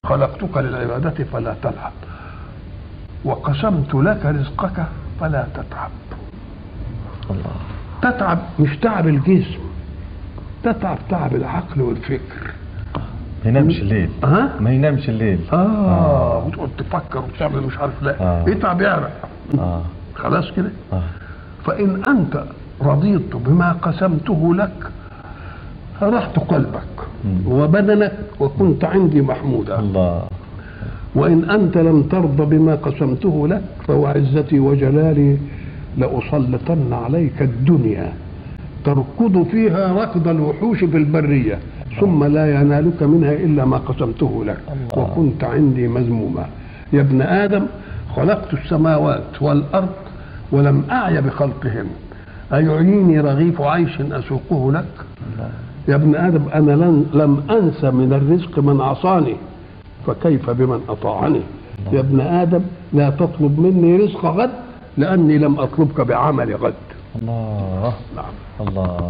خلقتك للعبادة فلا تلعب وقسمت لك رزقك فلا تتعب الله تتعب مش تعب الجسم تتعب تعب العقل والفكر ما ينامش الليل ها ما ينامش الليل اه وتقعد تفكر وتعمل مش عارف لا آه. يتعب يعرق اه خلاص كده اه فإن أنت رضيت بما قسمته لك فرحت قلبك مم. وبدنك وكنت عندي محمودا الله وإن أنت لم ترضى بما قسمته لك فوعزتي وجلالي لأسلطن عليك الدنيا تركض فيها ركض الوحوش في البرية ثم لا ينالك منها إلا ما قسمته لك الله. وكنت عندي مذموما يا ابن آدم خلقت السماوات والأرض ولم أعي بخلقهن أيعيني رغيف عيش أسوقه لك الله يا ابن آدم أنا لن لم أنس من الرزق من عصاني فكيف بمن أطاعني يا ابن آدم لا تطلب مني رزق غد لأني لم أطلبك بعمل غد الله نعم الله